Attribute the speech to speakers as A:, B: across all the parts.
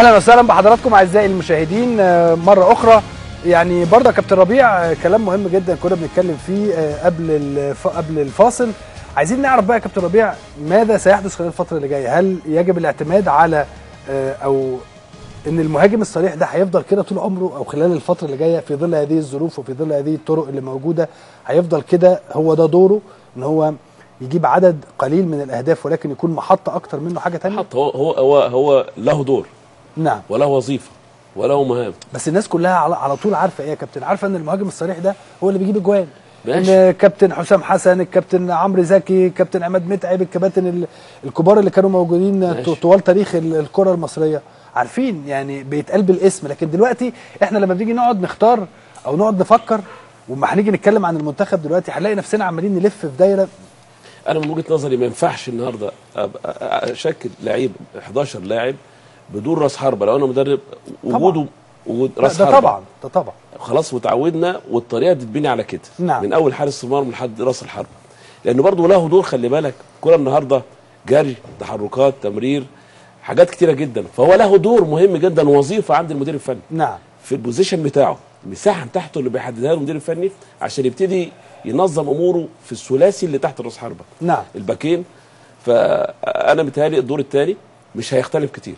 A: اهلا وسهلا بحضراتكم اعزائي المشاهدين آه، مره اخرى يعني برضه يا كابتن ربيع آه، كلام مهم جدا كنا بنتكلم فيه آه، قبل الف... قبل الفاصل عايزين نعرف بقى يا كابتن ربيع ماذا سيحدث خلال الفتره اللي جايه هل يجب الاعتماد على آه، او ان المهاجم الصريح ده هيفضل كده طول عمره او خلال الفتره اللي جايه في ظل هذه الظروف وفي ظل هذه الطرق اللي موجوده هيفضل كده هو ده دوره ان هو يجيب عدد قليل من الاهداف ولكن يكون محطه اكتر منه حاجه تانية
B: حط هو هو هو, هو له دور
A: نعم
B: وله وظيفه وله مهام
A: بس الناس كلها على, على طول عارفه ايه يا كابتن عارفه ان المهاجم الصريح ده هو اللي بيجيب اجوان
B: ماشي.
A: ان كابتن حسام حسن الكابتن عمرو زكي كابتن عماد متعب الكباتن ال- الكبار اللي كانوا موجودين
B: ماشي.
A: طوال تاريخ ال- الكره المصريه عارفين يعني بيتقال بالاسم لكن دلوقتي احنا لما بنيجي نقعد نختار او نقعد نفكر وما هنيجي نتكلم عن المنتخب دلوقتي هنلاقي نفسنا عمالين نلف في دايره
B: انا من وجهه نظري ما ينفعش النهارده أبقى اشكل لعيب 11 لاعب بدون راس حربه لو انا مدرب وجوده وجود
A: لا،
B: راس
A: ده
B: حربه
A: طبعا ده طبعا
B: خلاص وتعودنا والطريقه بتتبني على كده
A: نعم.
B: من اول حارس المرمى لحد راس الحربه لانه برضه له دور خلي بالك الكره النهارده جري تحركات تمرير حاجات كتيره جدا فهو له دور مهم جدا وظيفه عند المدير الفني
A: نعم
B: في البوزيشن بتاعه المساحه بتاعته اللي بيحددها له المدير الفني عشان يبتدي ينظم اموره في الثلاثي اللي تحت راس حربه
A: نعم
B: الباكين فانا متهيألي الدور الثاني مش هيختلف كتير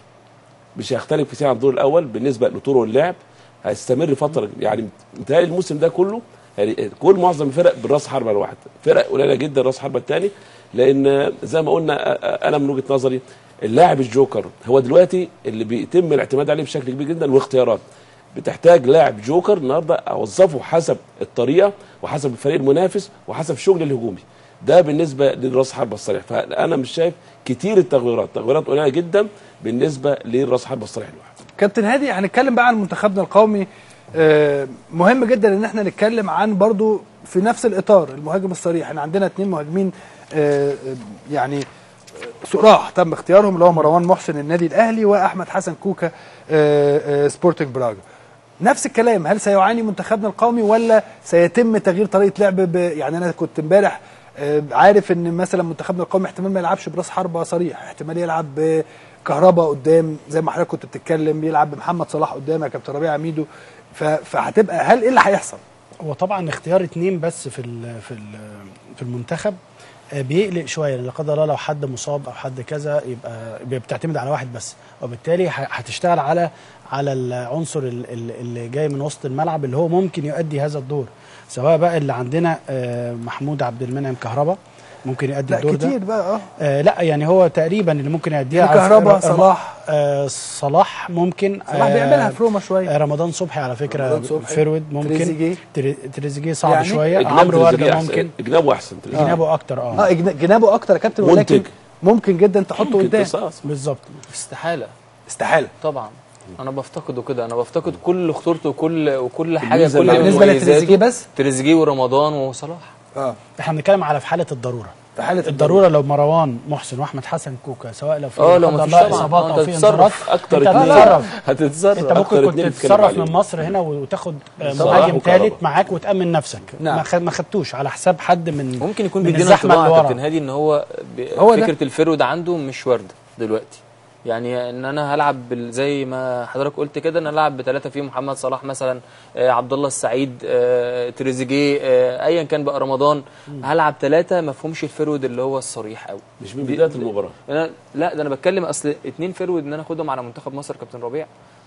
B: مش هيختلف كتير عن الدور الاول بالنسبه لطرق اللعب هيستمر فتره يعني متهيألي الموسم ده كله يعني كل معظم الفرق بالراس حربه الواحد فرق قليله جدا راس حربه الثاني لان زي ما قلنا انا من وجهه نظري اللاعب الجوكر هو دلوقتي اللي بيتم الاعتماد عليه بشكل كبير جدا واختيارات بتحتاج لاعب جوكر النهارده اوظفه حسب الطريقه وحسب الفريق المنافس وحسب الشغل الهجومي ده بالنسبه للراس حربه الصريح فانا مش شايف كتير التغييرات تغييرات قليله جدا بالنسبه للراس حربه الصريح الواحد
A: كابتن هادي هنتكلم بقى عن منتخبنا القومي آه، مهم جدا ان احنا نتكلم عن برضو في نفس الاطار المهاجم الصريح احنا عندنا اتنين مهاجمين آه، آه، يعني آه، صراح تم اختيارهم اللي هو مروان محسن النادي الاهلي واحمد حسن كوكا آه، آه، سبورتنج براغا نفس الكلام هل سيعاني منتخبنا القومي ولا سيتم تغيير طريقه لعب ب... يعني انا كنت امبارح آه، عارف ان مثلا منتخبنا القومي احتمال ما يلعبش براس حربه صريح احتمال يلعب بكهرباء قدام زي ما حضرتك كنت بتتكلم يلعب بمحمد صلاح قدام يا كابتن ربيع عميدو ف... فهتبقى هل ايه اللي هيحصل
C: هو طبعا اختيار اتنين بس في ال في ال في المنتخب آه، بيقلق شويه لان لا قدر الله لو حد مصاب او حد كذا يبقى يبقى بتعتمد على واحد بس وبالتالي ه- هتشتغل على على العنصر ال- ال- اللي جاي من وسط الملعب اللي هو ممكن يؤدي هذا الدور سواء بقى اللي عندنا آه، محمود عبد المنعم كهربا ممكن يؤدي
A: لا
C: الدور
A: كتير
C: ده
A: بقى اه
C: آه لا يعني هو تقريبا اللي ممكن يأديها
A: يعني كهربا،
C: ر- ر-
A: صلاح.
C: آه صلاح ممكن
A: صلاح
C: آه،
A: بيعملها في روما شويه
C: آه، رمضان صبحي على فكره
A: رمضان صبحي.
C: فيرود ممكن
A: تريزيجيه.
C: تري- تريزيجيه صعب
A: يعني
C: شويه
B: جناب
C: عمرو
B: تريزيجيه
C: ورده
B: أحسن.
C: ممكن
B: جنابه احسن تريزيجيه.
C: جنابه اكتر اه
A: اه جنا- جنابه اكتر يا كابتن ولكن
B: منتج.
A: ممكن جدا تحطه
B: ممكن
A: قدام
B: تصاص.
C: بالظبط
D: استحاله
A: استحاله
D: طبعا انا بفتقده كده انا بفتقد كل خطورته وكل وكل حاجه
B: الميزة
D: كل
B: اللي
A: بالنسبه
D: مميزاته.
A: لتريزيجيه بس
D: تريزيجيه ورمضان وصلاح
A: اه
C: احنا بنتكلم على في حاله الضروره
A: في حاله
C: الضروره لو مروان محسن واحمد حسن كوكا سواء لو في
D: اه لو
C: لا
D: مفيش
C: قدر الله
D: طبعا.
C: اصابات
D: آه،
C: او
D: انت
C: في
D: تتصرف.
C: انذارات
B: اكتر
C: انت
B: اتنين
C: هتتصرف
B: هتتصرف
C: انت
B: أكتر
C: ممكن كنت
B: اتنين بتتكلم
C: تتصرف
B: عليهم.
C: من مصر هنا وتاخد آه،
B: صلاح
C: مهاجم
B: وكهربا.
C: ثالث معاك وتامن نفسك
A: نعم.
C: ما خد- ما خدتوش على حساب حد من
D: ممكن يكون
C: من
D: بيدينا
C: الزحمة
D: انطباع
C: اللي
D: يا
C: ورا.
D: كابتن هادي ان هو, ب...
A: هو ده.
D: فكره الفرود عنده مش وارده دلوقتي يعني ان انا هلعب بال- زي ما حضرتك قلت كده ان انا العب بثلاثه فيهم محمد صلاح مثلا آه عبد الله السعيد آه تريزيجيه آه ايا كان بقى رمضان هلعب ثلاثه ما فيهمش الفرود اللي هو الصريح قوي
B: مش من بدايه المباراه
D: انا لا ده انا بتكلم اصل اتنين فرود ان انا اخدهم على منتخب مصر كابتن ربيع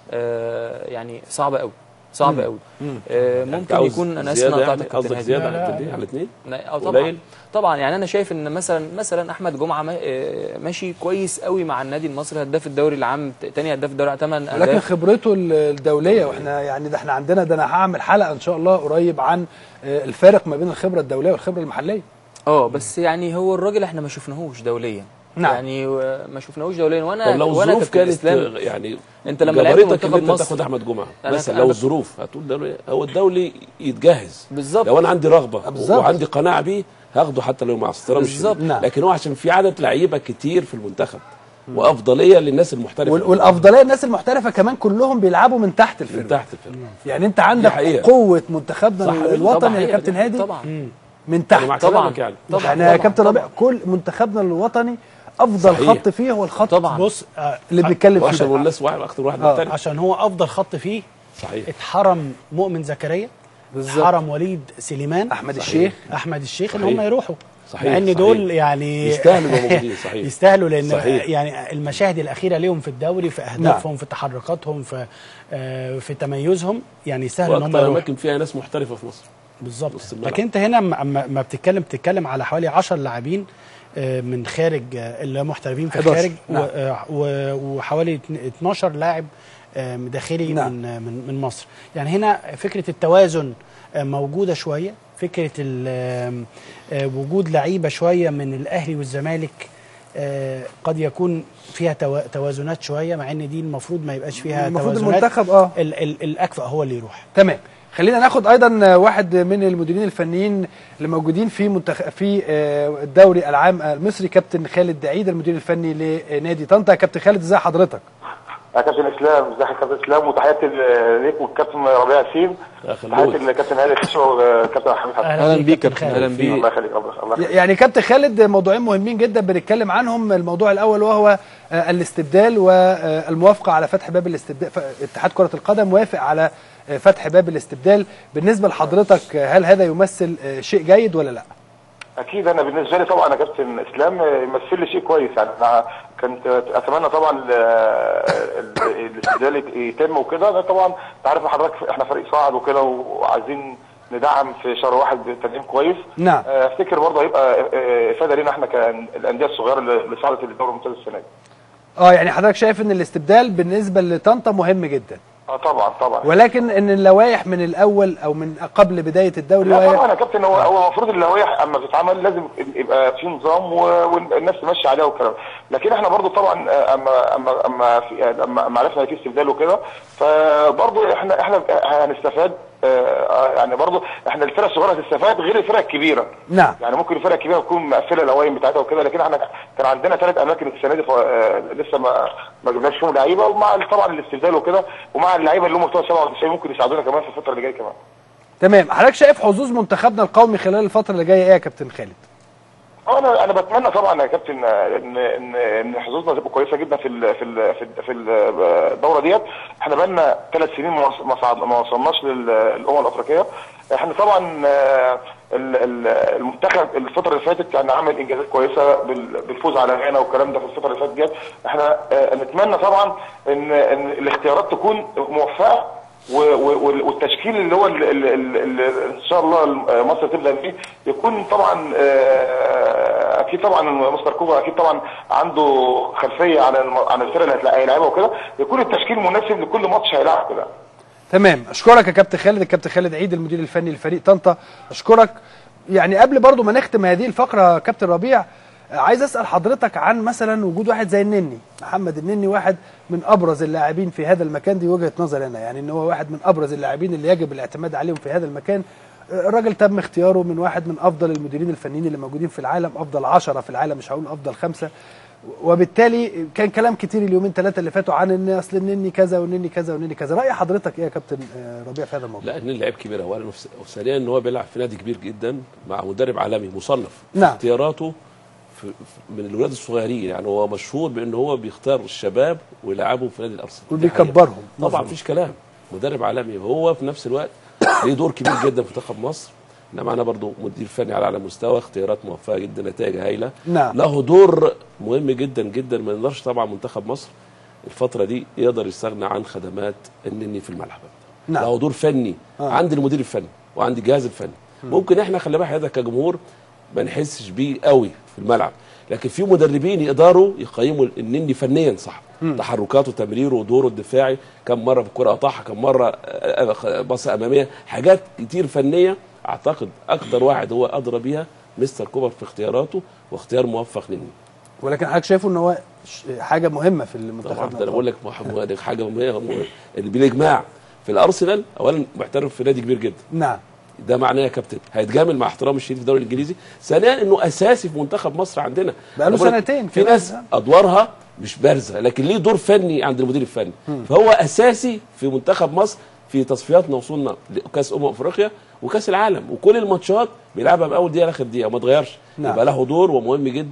D: آه يعني صعب قوي صعب قوي آه
B: أنت
D: ممكن
B: عاوز
D: يكون انا اسف
B: زيادة
D: إن أنا
B: يعني
D: قطعتك كابتن
B: قصدك
D: هادي.
B: زياده
C: لا،
B: على
C: لا.
B: الاثنين على الاثنين
D: اه طبعا
B: قليل؟
D: طبعا يعني انا شايف ان مثلا مثلا احمد جمعه ما- آه، ماشي كويس قوي مع النادي المصري هداف الدوري العام ت- تاني هداف الدوري العام 8
A: ولكن
D: اهداف
A: خبرته ال- الدوليه واحنا يعني ده احنا عندنا ده انا هعمل حلقه ان شاء الله قريب عن آه، الفارق ما بين الخبره الدوليه والخبره المحليه
D: اه بس يعني هو الراجل احنا ما شفناهوش دوليا
A: نعم.
D: يعني آه، ما شفناهوش دوليا وانا
B: طب لو
D: وانا
B: الظروف
D: كابتن
B: كانت
D: اسلام
B: يعني
D: انت لما لعبت
B: جبرتك ان
D: منتخب
B: انت
D: مصر
B: تاخد احمد جمعه
D: أنا-
B: بس
D: أنا
B: لو
D: بك-
B: الظروف هتقول الدولي هو الدولي يتجهز
D: بالظبط.
B: لو انا عندي رغبه
A: بالظبط.
B: وعندي قناعه بيه هاخده حتى لو مع احترام
D: بالظبط.
B: الشديد.
A: نعم.
B: لكن هو عشان في عدد لعيبه كتير في المنتخب وافضليه للناس المحترفه
A: وال- والافضليه الناس المحترفه كمان كلهم بيلعبوا من تحت
B: من
A: الفرقه
B: تحت الفرقه
A: يعني انت عندك
B: حقيقة.
A: قوه منتخبنا
B: صح،
A: الوطني
D: طبعا
A: يا
D: هي
A: كابتن
D: دي-
A: هادي
D: طبعا
A: من
B: أنا مع
A: تحت
D: طبعا
B: كلامك يعني
D: طبعا
A: يعني يا
D: طبعاً،
A: كابتن
D: طبعاً.
A: ربيع كل منتخبنا الوطني افضل
B: صحيح.
A: خط فيه هو الخط
D: طبعا
C: بص آه،
A: اللي بنتكلم فيه
B: وعشان
A: ده.
B: الناس واحد اكتر واحد
A: آه.
B: محترف
C: عشان هو افضل خط فيه
B: صحيح
C: اتحرم مؤمن زكريا
A: بالظبط.
C: اتحرم وليد سليمان
A: احمد
B: صحيح.
A: الشيخ
C: احمد الشيخ ان
B: صحيح.
C: هم يروحوا
B: صحيح،
C: مع ان
B: صحيح.
C: دول يعني
B: يستاهلوا يبقوا موجودين صحيح
C: يستاهلوا لان
B: صحيح.
C: يعني المشاهد الاخيره ليهم في الدوري في اهدافهم في تحركاتهم في آه، في تميزهم يعني يستاهلوا ان هم
B: واكتر
C: يروحوا
B: اماكن فيها ناس محترفه في مصر
C: بالظبط
B: نص الملعب.
C: لكن انت هنا اما أما- أما بتتكلم بتتكلم على حوالي 10 لاعبين آه، من خارج آه، اللي هم محترفين في
A: 11
C: الخارج
A: نعم.
C: و- آه، و- وحوالي اتن- 12 لاعب آه، داخلي
A: نعم.
C: من آه، من من مصر يعني هنا فكره التوازن آه، موجوده شويه فكره ال- آم، آه، وجود لعيبه شويه من الاهلي والزمالك آه، قد يكون فيها توا- توازنات شويه مع ان دي المفروض ما يبقاش فيها
A: المفروض
C: توازنات
A: المنتخب اه
C: ال- ال- الاكفأ هو اللي يروح
A: تمام خلينا ناخد ايضا واحد من المديرين الفنيين اللي موجودين في منتخ... في آه، الدوري العام المصري كابتن خالد عيد المدير الفني لنادي طنطا يا كابتن خالد ازي حضرتك
E: يا كابتن اسلام ازيك يا كابتن اسلام وتحياتي ل- ليك والكابتن ربيع ياسين
B: يا خلود.
E: تحياتي للكابتن هادي الشيشة والكابتن حميد حسن
D: اهلا بيك
C: كابتن
D: كابتن
C: خالد.
D: اهلا بيك
E: الله يخليك الله الله يخليك
A: يعني كابتن خالد موضوعين مهمين جدا بنتكلم عنهم الموضوع الاول وهو آه، الاستبدال والموافقه على فتح باب الاستبدال ف- اتحاد كره القدم وافق على آه، فتح باب الاستبدال بالنسبه لحضرتك آه، هل هذا يمثل آه، شيء جيد ولا لا
E: اكيد انا بالنسبه لي طبعا يا كابتن اسلام يمثل لي شيء كويس يعني انا كنت اتمنى طبعا ال- ال- الاستبدال يتم وكده ده طبعا انت عارف حضرتك احنا فريق صاعد وكده وعايزين ندعم في شهر واحد بتدعيم كويس
A: نعم.
E: آه، افتكر برضه هيبقى آه، افاده لينا احنا كالانديه الصغيره اللي اللي صعدت للدوري الممتاز السنه دي
A: اه يعني حضرتك شايف ان الاستبدال بالنسبه لطنطا مهم جدا
E: اه طبعا طبعا
A: ولكن ان اللوائح من الاول او من قبل بدايه الدوري
E: لا
A: وهي-
E: طبعا يا كابتن هو هو المفروض اللوائح اما بتتعمل لازم يبقى في نظام و- والناس تمشي عليها والكلام لكن احنا برضو طبعا آه، اما اما اما في اما أما عرفنا إن في استبدال وكده فبرضو احنا احنا هنستفاد آه، يعني برضو احنا الفرق الصغيره هتستفاد غير الفرق الكبيره
A: نعم
E: يعني ممكن الفرق الكبيره تكون مقفله الاوائل بتاعتها وكده لكن احنا كان عندنا ثلاث اماكن السنه دي ف- آه، لسه ما ما جبناش فيهم لعيبه ومع طبعا الاستبدال وكده ومع اللعيبه اللي هم بتوع 97 ممكن يساعدونا كمان في الفتره اللي جايه كمان
A: تمام حضرتك شايف حظوظ منتخبنا القومي خلال الفتره اللي جايه ايه يا كابتن خالد
E: اه انا انا بتمنى طبعا يا كابتن آه، ان ان ان حظوظنا تبقى كويسه جدا في ال في ال في, ال في الدوره ديت احنا بقالنا ثلاث سنين ما وص- ما صعد- ما وصلناش للامم الافريقيه احنا طبعا آه، ال- ال- المنتخب الفتره اللي فاتت يعني عمل انجازات كويسه بال- بالفوز على غانا والكلام ده في الفتره اللي فاتت ديت احنا آه، نتمنى طبعا ان ان الاختيارات تكون موفقه و- و- وال- والتشكيل اللي هو ال- ال- ال- ال- ان شاء الله الم- مصر تبدا بيه يكون طبعا آه، اكيد طبعا مستر كوبا اكيد طبعا عنده خلفيه عن الم- عن الفرق اللي هتلاقيها هيلعبها وكده يكون التشكيل مناسب لكل ماتش هيلعب كده
A: تمام اشكرك يا كابتن خالد الكابتن خالد عيد المدير الفني لفريق طنطا اشكرك يعني قبل برضو ما نختم هذه الفقره يا كابتن ربيع آه، عايز اسال حضرتك عن مثلا وجود واحد زي النني محمد النني واحد من ابرز اللاعبين في هذا المكان دي وجهه نظري انا يعني ان هو واحد من ابرز اللاعبين اللي يجب الاعتماد عليهم في هذا المكان آه، الراجل تم اختياره من واحد من افضل المديرين الفنيين اللي موجودين في العالم افضل عشرة في العالم مش هقول افضل خمسة وبالتالي كان كلام كتير اليومين ثلاثه اللي فاتوا عن ان اصل النني كذا والنني كذا والنني كذا راي حضرتك ايه يا كابتن آه، ربيع في هذا الموضوع
B: لا ان لعيب كبير اولا وف- وثانيا ان هو بيلعب في نادي كبير جدا مع مدرب عالمي مصنف
A: نعم.
B: اختياراته في في- من الولاد الصغيرين يعني هو مشهور بان هو بيختار الشباب ويلعبهم في نادي الارسنال دي حقيقة.
A: وبيكبرهم
B: طبعا
A: مظبوط.
B: مفيش كلام مدرب عالمي وهو في نفس الوقت ليه دور كبير جدا في منتخب مصر احنا معانا برضه مدير فني على اعلى مستوى اختيارات موفقه جدا نتائج هايله
A: نعم.
B: له دور مهم جدا جدا ما نقدرش طبعا منتخب مصر الفتره دي يقدر يستغنى عن خدمات النني في الملعب
A: نعم.
B: له دور فني
A: آه.
B: عند المدير الفني وعند الجهاز الفني ممكن احنا خلي بالك حضرتك كجمهور ما نحسش بيه قوي في الملعب لكن في مدربين يقدروا يقيموا النني فنيا صح تحركاته تمريره ودوره الدفاعي كم مره في الكره قطعها كم مره آه، آه، باصه اماميه حاجات كتير فنيه اعتقد اكتر واحد هو ادرى بيها مستر كوبر في اختياراته واختيار موفق للنني
A: ولكن حضرتك شايفه ان هو ش- حاجه مهمه في
B: طبعا
A: المنتخب
B: ده انا بقول لك محمد حاجه مهمه اللي بالاجماع في الارسنال اولا محترف في نادي كبير جدا
A: نعم
B: ده معناه يا كابتن هيتجامل مع احترام الشديد في الدوري الانجليزي ثانيا انه اساسي في منتخب مصر عندنا
A: بقاله
B: أنا بقول لك
A: سنتين
B: في
A: كمان.
B: ناس ادوارها مش بارزه لكن ليه دور فني عند المدير الفني فهو اساسي في منتخب مصر في تصفياتنا وصولنا لكاس امم افريقيا وكاس العالم وكل الماتشات بيلعبها من اول دقيقه لاخر دقيقه وما اتغيرش
A: نعم.
B: يبقى له دور ومهم جدا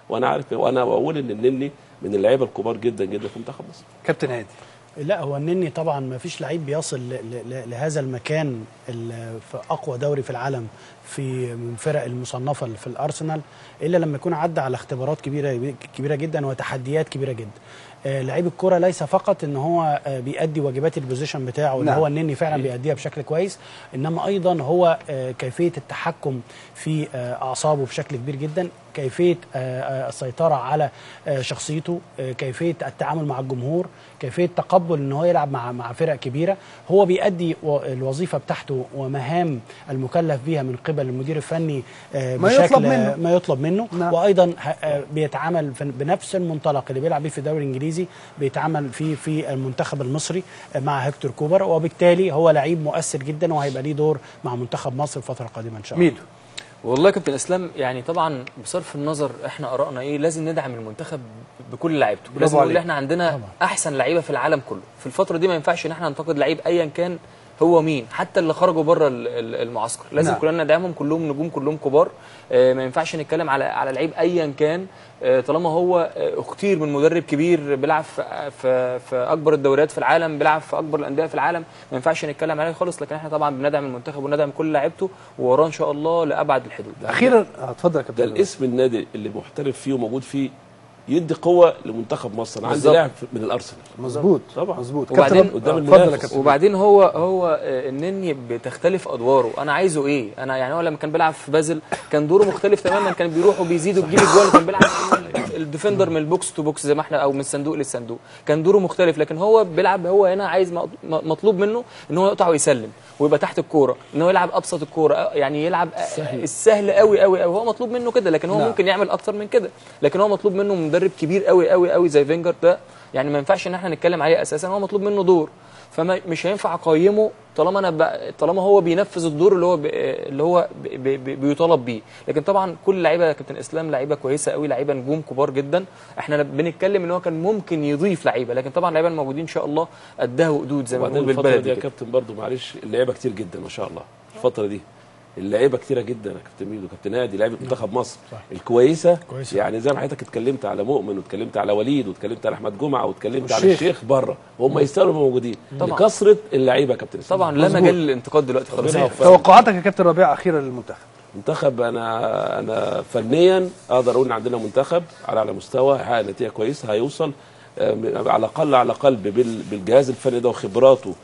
B: وانا عارف وانا بقول ان النني من اللعيبه الكبار جدا جدا في منتخب مصر
A: كابتن هادي
C: لا هو النني طبعا ما فيش لعيب بيصل ل- ل- ل- لهذا المكان ال- في اقوى دوري في العالم في من فرق المصنفه في الارسنال الا لما يكون عدى على اختبارات كبيره كبيره جدا وتحديات كبيره جدا آه، لعيب الكرة ليس فقط ان هو آه، بيأدي واجبات البوزيشن بتاعه اللي
A: نعم.
C: هو النني فعلا بيأديها بشكل كويس انما ايضا هو آه، كيفيه التحكم في آه، اعصابه بشكل كبير جدا كيفيه آه، آه، السيطره على آه، شخصيته آه، كيفيه التعامل مع الجمهور كيفيه تقبل ان هو يلعب مع مع فرق كبيره هو بيأدي و- الوظيفه بتاعته ومهام المكلف بيها من قبل المدير الفني آه،
A: ما
C: بشكل
A: يطلب منه.
C: ما يطلب منه
A: نعم.
C: وايضا ه- آه، بيتعامل في- بنفس المنطلق اللي بيلعب بيه في الدوري الانجليزي بيتعامل فيه في المنتخب المصري آه، مع هيكتور كوبر وبالتالي هو لعيب مؤثر جدا وهيبقى ليه دور مع منتخب مصر الفتره القادمه ان شاء الله
A: ميدو
D: والله يا كابتن اسلام يعني طبعا بصرف النظر احنا ارائنا ايه لازم ندعم المنتخب بكل لعيبته لازم نقول
A: عليك.
D: احنا عندنا
C: طبعا.
D: احسن لعيبه في العالم كله في الفتره دي ما ينفعش ان احنا ننتقد لعيب ايا كان هو مين حتى اللي خرجوا بره ال- ال- المعسكر لازم
A: نعم.
D: كلنا ندعمهم كلهم نجوم كلهم كبار آه، ما ينفعش نتكلم على على لعيب ايا كان آه، طالما هو آه، اختير من مدرب كبير بيلعب في في في اكبر الدوريات في العالم بيلعب في اكبر الانديه في العالم ما ينفعش نتكلم عليه خالص لكن احنا طبعا بندعم المنتخب وندعم كل لعيبته ووراه ان شاء الله لابعد الحدود
A: اخيرا آه، اتفضل يا
B: ده
A: كابتن
B: الاسم النادي اللي محترف فيه وموجود فيه يدي قوه لمنتخب مصر انا عندي
D: بالظبط.
B: لاعب من الارسنال
A: مظبوط
B: طبعا.
A: مظبوط
D: وبعدين
A: كابتن
B: قدام
A: آه، اتفضل يا
B: المنافس.
A: كابتن
D: وبعدين هو هو آه، النني بتختلف ادواره انا عايزه ايه انا يعني هو لما كان بيلعب في بازل كان دوره مختلف تماما كان بيروح وبيزيد وبيجيب اجوال وكان بيلعب الديفندر من البوكس تو بوكس زي ما احنا او من الصندوق للصندوق كان دوره مختلف لكن هو بيلعب هو هنا عايز م- م- مطلوب منه ان هو يقطع ويسلم ويبقى تحت الكوره ان هو يلعب ابسط الكوره آه، يعني يلعب آه، السهل قوي قوي قوي هو مطلوب منه كده لكن هو
A: نعم.
D: ممكن يعمل اكتر من كده لكن هو مطلوب منه مدرب كبير قوي قوي قوي زي فينجر ده يعني ما ينفعش ان احنا نتكلم عليه اساسا هو مطلوب منه دور فما مش هينفع اقيمه طالما انا ب... طالما هو بينفذ الدور اللي هو ب... اللي هو ب... ب... ب... بيطالب بيه لكن طبعا كل لعيبه يا كابتن اسلام لعيبه كويسه قوي لعيبه نجوم كبار جدا احنا بنتكلم ان هو كان ممكن يضيف لعيبه لكن طبعا اللعيبه الموجودين ان شاء الله قدها وقدود زي ما
B: وبعدين
D: بنقول
B: الفتره دي
D: بالبلدي
B: يا
D: كده.
B: كابتن برضو معلش اللعيبه كتير جدا ما شاء الله الفتره دي اللعيبه كتيره جدا يا كابتن ميدو كابتن نادي لعيبه منتخب مصر
C: صح.
B: الكويسه
C: كويسة.
B: يعني زي ما حضرتك اتكلمت على مؤمن واتكلمت على وليد واتكلمت على احمد جمعه واتكلمت على
A: والشيخ.
B: الشيخ بره وهم يستاهلوا يبقوا موجودين
D: طبعا.
B: لكثره اللعيبه يا كابتن إسلام.
D: طبعا لا
A: مظبوط.
D: مجال للانتقاد دلوقتي خلاص
B: ربنا يوفقك.
A: توقعاتك يا كابتن ربيع اخيرا للمنتخب
B: منتخب انا انا فنيا اقدر اقول ان عندنا منتخب على على مستوى هيحقق نتيجه كويسه هيوصل آه، على الاقل على الاقل بال- بالجهاز الفني ده وخبراته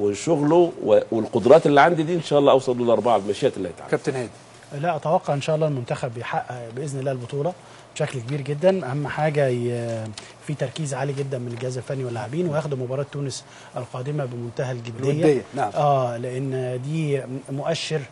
B: وشغله و- والقدرات اللي عندي دي ان شاء الله اوصل للاربعه بمشيئه الله تعالى
A: كابتن هادي
C: لا اتوقع ان شاء الله المنتخب يحقق باذن الله البطوله بشكل كبير جدا اهم حاجه ي- في تركيز عالي جدا من الجهاز الفني واللاعبين وياخدوا مباراه تونس القادمه بمنتهى الجديه
A: الودية، نعم.
C: اه لان دي مؤشر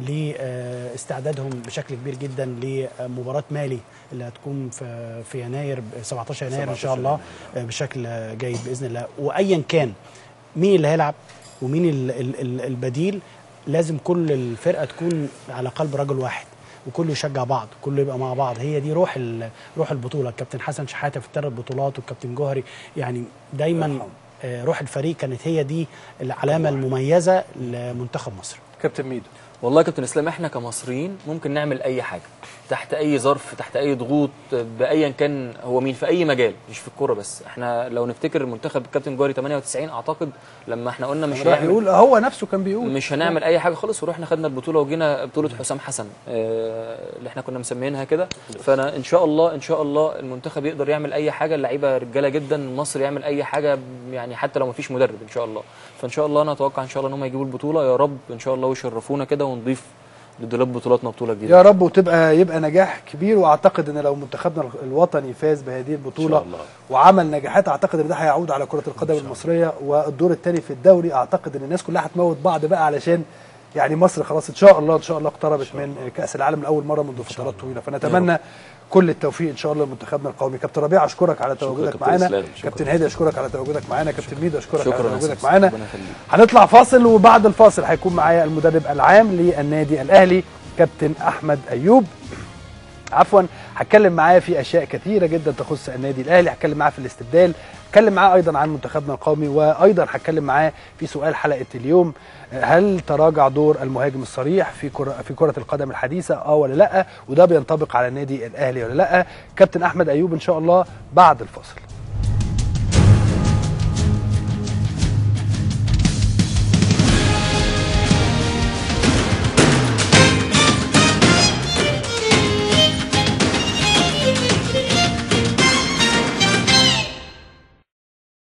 C: لاستعدادهم بشكل كبير جدا لمباراه مالي اللي هتكون في في يناير 17 يناير ان شاء
B: 17
C: الله آه، بشكل جيد باذن الله وايا كان مين اللي هيلعب ومين ال- ال- ال- البديل لازم كل الفرقه تكون على قلب رجل واحد وكله يشجع بعض كله يبقى مع بعض هي دي روح ال- روح البطوله الكابتن حسن شحاته في الثلاث بطولات والكابتن جوهري يعني دايما آه، روح الفريق كانت هي دي العلامه المميزه لمنتخب مصر
A: كابتن ميدو
D: والله يا كابتن اسلام احنا كمصريين ممكن نعمل اي حاجه تحت اي ظرف تحت اي ضغوط بايا كان هو مين في اي مجال مش في الكوره بس احنا لو نفتكر المنتخب الكابتن جوهري 98 اعتقد لما احنا قلنا مش
A: راح
D: هنعمل
A: يقول هو نفسه كان بيقول
D: مش هنعمل اي حاجه خالص ورحنا خدنا البطوله وجينا بطوله حسام حسن آه، اللي احنا كنا مسمينها كده فانا ان شاء الله ان شاء الله المنتخب يقدر يعمل اي حاجه اللعيبه رجاله جدا مصر يعمل اي حاجه يعني حتى لو ما فيش مدرب ان شاء الله فان شاء الله انا اتوقع ان شاء الله ان هم يجيبوا البطوله يا رب ان شاء الله ويشرفونا كده ونضيف لدولاب بطولاتنا بطوله جديده
A: يا رب وتبقى يبقى نجاح كبير واعتقد ان لو منتخبنا الوطني فاز بهذه البطوله
B: إن شاء الله.
A: وعمل نجاحات اعتقد ان ده هيعود على كره القدم المصريه والدور الثاني في الدوري اعتقد ان الناس كلها هتموت بعض بقى علشان يعني مصر خلاص ان شاء الله ان شاء الله اقتربت من كاس العالم لاول مره منذ فترات طويله فنتمنى كل التوفيق ان شاء الله لمنتخبنا القومي كابتن ربيع اشكرك على تواجدك
B: كابتن
A: معانا
B: إسلام، شكرا.
A: كابتن هادي اشكرك على تواجدك معانا كابتن ميدو اشكرك على
D: شكرا يا
A: تواجدك
D: أستاذ.
A: معانا
D: ربنا يخليك.
A: هنطلع فاصل وبعد الفاصل هيكون معايا المدرب العام للنادي الاهلي كابتن احمد ايوب عفوا هتكلم معاه في اشياء كثيره جدا تخص النادي الاهلي هتكلم معاه في الاستبدال هتكلم معاه ايضا عن منتخبنا القومي وايضا هتكلم معاه في سؤال حلقه اليوم هل تراجع دور المهاجم الصريح في كرة في كره القدم الحديثه اه ولا لا وده بينطبق على النادي الاهلي ولا لا كابتن احمد ايوب ان شاء الله بعد الفاصل